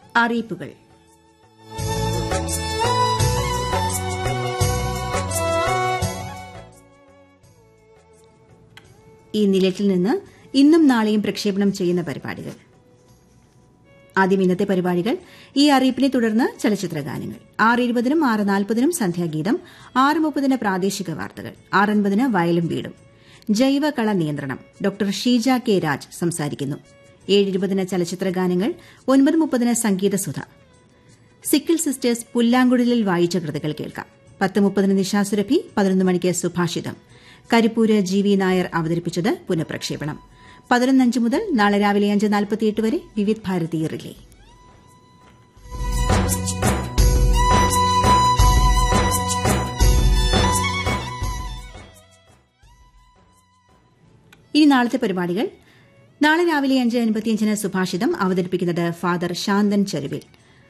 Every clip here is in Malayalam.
അറിയിപ്പുകൾ ഈ നിലയത്തിൽ നിന്ന് ഇന്നും നാളെയും പ്രക്ഷേപണം ചെയ്യുന്ന പരിപാടികൾ ആദ്യം ഇന്നത്തെ പരിപാടികൾ ഈ അറിയിപ്പിനെ തുടർന്ന് ചലച്ചിത്ര ഗാനങ്ങൾ ആറ് ഇരുപതിനും ആറ് നാൽപ്പതിനും സന്ധ്യാഗീതം ആറ് മുപ്പതിന് പ്രാദേശിക വാർത്തകൾ ആറൻപതിന് വയലും വീടും ജൈവകള നിയന്ത്രണം ഡോക്ടർ ഷീജ കെ രാജ് സംസാരിക്കുന്നു ഏഴ് ഇരുപതിന് ചലച്ചിത്ര ഗാനങ്ങൾ ഒൻപത് മുപ്പതിന് സംഗീതസുധ സിക്കിൾ സിസ്റ്റേഴ്സ് പുല്ലാങ്കുഴലിൽ വായിച്ച കൃതികൾ കേൾക്കാം പത്ത് മുപ്പതിന് നിശാസുരഭി പതിനൊന്ന് മണിക്ക് സുഭാഷിതം കരിപ്പൂര് ജി വി നായർ അവതരിപ്പിച്ചത് പുനഃപ്രക്ഷേപണം പതിനൊന്നഞ്ച് മുതൽ നാളെ രാവിലെ അഞ്ച് നാൽപ്പത്തിയെട്ട് വരെ വിവിധ് ഭാരതി റിലേ ഇനി നാളത്തെ പരിപാടികൾ നാളെ രാവിലെ അഞ്ച് അൻപത്തിയഞ്ചിന് സുഭാഷിതം അവതരിപ്പിക്കുന്നത് ഫാദർ ശാന്തൻ ചെരുവിൽ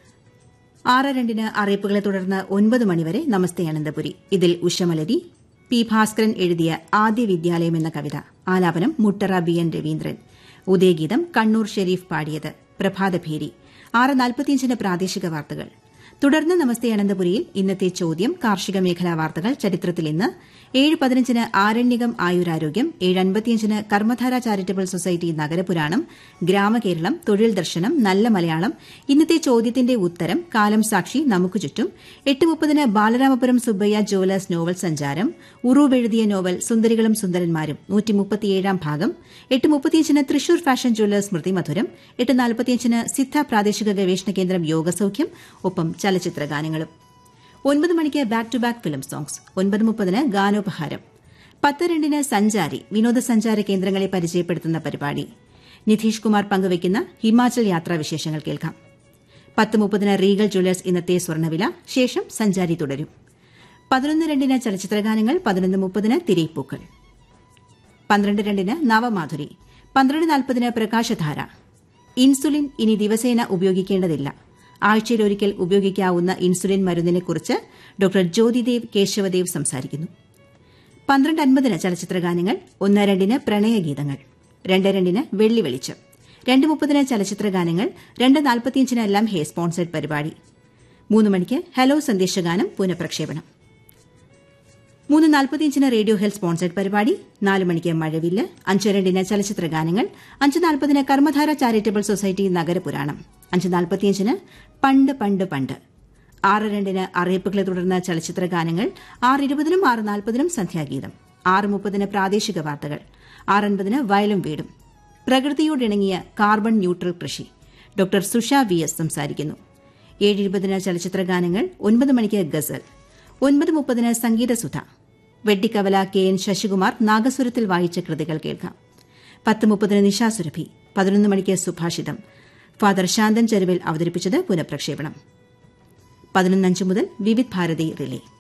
ആറ് രണ്ടിന് അറിയിപ്പുകളെ തുടർന്ന് ഒൻപത് മണിവരെ നമസ്തേ അനന്തപുരി ഇതിൽ ഉഷമലരി പി ഭാസ്കരൻ എഴുതിയ ആദ്യ വിദ്യാലയം എന്ന കവിത ആലാപനം മുട്ടറ ബി എൻ രവീന്ദ്രൻ ഉദയഗീതം കണ്ണൂർ ഷെരീഫ് പാടിയത് പ്രഭാതഭേരി ആറ് നാൽപ്പത്തിയഞ്ചിന് പ്രാദേശിക വാർത്തകൾ തുടർന്ന് നമസ്തേ അനന്തപുരിയിൽ ഇന്നത്തെ ചോദ്യം കാർഷിക മേഖലാ വാർത്തകൾ ചരിത്രത്തിൽ ഇന്ന് ഏഴ് പതിനഞ്ചിന് ആരണ്യകം ആയുരാരോഗ്യം ഏഴ് അൻപത്തിയഞ്ചിന് കർമ്മധാര ചാരിറ്റബിൾ സൊസൈറ്റി നഗരപുരാണം ഗ്രാമകേരളം തൊഴിൽ ദർശനം നല്ല മലയാളം ഇന്നത്തെ ചോദ്യത്തിന്റെ ഉത്തരം കാലം സാക്ഷി നമുക്ക് ചുറ്റും എട്ട് മുപ്പതിന് ബാലരാമപുരം സുബ്ബയ്യ ജോലസ് നോവൽ സഞ്ചാരം ഉറൂബ് എഴുതിയ നോവൽ സുന്ദരികളും സുന്ദരന്മാരും നൂറ്റി മുപ്പത്തിയേഴാം ഭാഗം എട്ട് മുപ്പത്തിയഞ്ചിന് തൃശൂർ ഫാഷൻ ജ്വല്ലേഴ്സ് സ്മൃതി മധുരം എട്ട് നാൽപ്പത്തിയഞ്ചിന് സിദ്ധ പ്രാദേശിക ഗവേഷണ കേന്ദ്രം യോഗസൌഖ്യം ഒപ്പം ചലച്ചിത്ര ഗാനങ്ങളും ഒൻപത് മണിക്ക് back to back film songs ഒൻപത് മുപ്പതിന് ഗാനോപഹാരം പത്ത് രണ്ടിന് സഞ്ചാരി വിനോദസഞ്ചാര കേന്ദ്രങ്ങളെ പരിചയപ്പെടുത്തുന്ന പരിപാടി നിധീഷ് കുമാർ പങ്കുവയ്ക്കുന്ന ഹിമാചൽ യാത്രാ വിശേഷങ്ങൾ കേൾക്കാം പത്ത് മുപ്പതിന് റീഗൽ ജ്വല്ലേഴ്സ് ഇന്നത്തെ സ്വർണ്ണവില ശേഷം സഞ്ചാരി തുടരും പതിനൊന്ന് രണ്ടിന് ചലച്ചിത്രഗാനങ്ങൾ പതിനൊന്ന് മുപ്പതിന് തിരയിപ്പൂക്കൾ പന്ത്രണ്ട് രണ്ടിന് നവമാധുരി പന്ത്രണ്ട് നാൽപ്പതിന് പ്രകാശധാര ഇൻസുലിൻ ഇനി ദിവസേന ഉപയോഗിക്കേണ്ടതില്ല ആഴ്ചയിലൊരിക്കൽ ഉപയോഗിക്കാവുന്ന ഇൻസുലിൻ മരുന്നിനെക്കുറിച്ച് ഡോക്ടർ ജ്യോതിദേവ് കേശവദേവ് സംസാരിക്കുന്നു പന്ത്രണ്ട് അൻപതിന് ചലച്ചിത്രഗാനങ്ങൾ ഒന്ന് രണ്ടിന് പ്രണയഗീതങ്ങൾ രണ്ട് രണ്ടിന് വെള്ളി വെളിച്ചം രണ്ട് മുപ്പതിന് ചലച്ചിത്രഗാനങ്ങൾ രണ്ട് നാൽപ്പത്തിയഞ്ചിന് ലംഹെ സ്പോൺസേഡ് പരിപാടി മൂന്ന് മണിക്ക് ഹലോ സന്ദേശഗാനം പുനഃപ്രക്ഷേപണം മൂന്ന് നാൽപ്പത്തിയഞ്ചിന് റേഡിയോ ഹെൽത്ത് സ്പോൺസേഡ് പരിപാടി നാല് മണിക്ക് മഴവില്ല് അഞ്ച് രണ്ടിന് ചലച്ചിത്ര ഗാനങ്ങൾ അഞ്ച് നാൽപ്പതിന് കർമ്മധാര ചാരിറ്റബിൾ സൊസൈറ്റി നഗരപുരാണം അഞ്ച് നാൽപ്പത്തിയഞ്ചിന് പണ്ട് പണ്ട് പണ്ട് ആറ് രണ്ടിന് അറിയിപ്പുകളെ തുടർന്ന് ചലച്ചിത്ര ഗാനങ്ങൾ ആറ് ഇരുപതിനും ആറ് നാൽപ്പതിനും സന്ധ്യാഗീതം ആറ് മുപ്പതിന് പ്രാദേശിക വാർത്തകൾ ആറൻപതിന് വയലും വീടും പ്രകൃതിയോടിണങ്ങിയ കാർബൺ ന്യൂട്രൽ കൃഷി ഡോക്ടർ സുഷ വി എസ് സംസാരിക്കുന്നു ഏഴ് ഇരുപതിന് ചലച്ചിത്ര ഗാനങ്ങൾ ഒൻപത് മണിക്ക് ഗസൽ ഒൻപത് മുപ്പതിന് സംഗീതസുധ വെട്ടിക്കവല കെ എൻ ശശികുമാർ നാഗസ്വരത്തിൽ വായിച്ച കൃതികൾ കേൾക്കാം പത്ത് മുപ്പതിന് നിശാസുരഭി പതിനൊന്ന് മണിക്ക് സുഭാഷിതം ഫാദർ ശാന്തൻ ചെരുവിൽ അവതരിപ്പിച്ചത് പുനഃപ്രക്ഷേപണം പതിനൊന്നഞ്ച് മുതൽ വിവിധ് ഭാരതി റിലേ